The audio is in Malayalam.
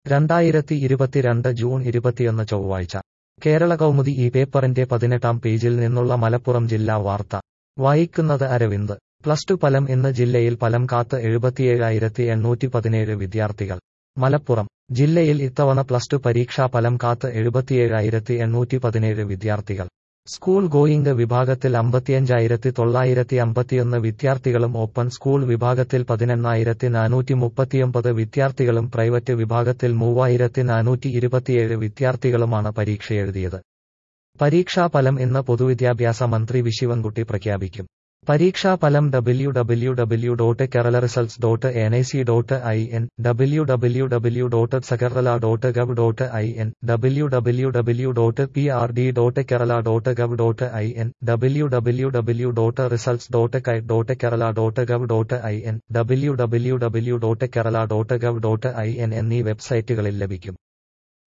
രണ്ടായിരത്തി ഇരുപത്തിരണ്ട് ജൂൺ ഇരുപത്തിയൊന്ന് ചൊവ്വാഴ്ച കേരള കൗമുദി ഈ പേപ്പറിന്റെ പതിനെട്ടാം പേജിൽ നിന്നുള്ള മലപ്പുറം ജില്ലാ വാർത്ത വായിക്കുന്നത് അരവിന്ദ് പ്ലസ് ടു ഫലം ഇന്ന് ജില്ലയിൽ ഫലം കാത്ത് എഴുപത്തിയേഴായിരത്തി എണ്ണൂറ്റി പതിനേഴ് വിദ്യാർത്ഥികൾ മലപ്പുറം ജില്ലയിൽ ഇത്തവണ പ്ലസ് ടു പരീക്ഷാ ഫലം കാത്ത് എഴുപത്തിയേഴായിരത്തി എണ്ണൂറ്റി പതിനേഴ് വിദ്യാർത്ഥികൾ സ്കൂൾ ഗോയിംഗ് വിഭാഗത്തിൽ അമ്പത്തിയഞ്ചായിരത്തി തൊള്ളായിരത്തി അമ്പത്തിയൊന്ന് വിദ്യാർത്ഥികളും ഓപ്പൺ സ്കൂൾ വിഭാഗത്തിൽ പതിനെണ്ണായിരത്തി നാനൂറ്റി മുപ്പത്തിയൊമ്പത് വിദ്യാർത്ഥികളും പ്രൈവറ്റ് വിഭാഗത്തിൽ മൂവായിരത്തി നാനൂറ്റി ഇരുപത്തിയേഴ് വിദ്യാർത്ഥികളുമാണ് പരീക്ഷയെഴുതിയത് പരീക്ഷാഫലം ഇന്ന് പൊതുവിദ്യാഭ്യാസ മന്ത്രി വി ശിവൻകുട്ടി പ്രഖ്യാപിക്കും പരീക്ഷാഫലം W W W dot Kerala results dot N I C dot I N W W W dot സകർല dot gov dot I N W W W dot P R D dot Kerala dot gov dot I N W W W dot results dot കൈ dot Kerala dot gov dot I N W W W dot Kerala dot gov dot I N എന്നീ വെബ്സൈറ്റുകളിൽ ലഭിക്കും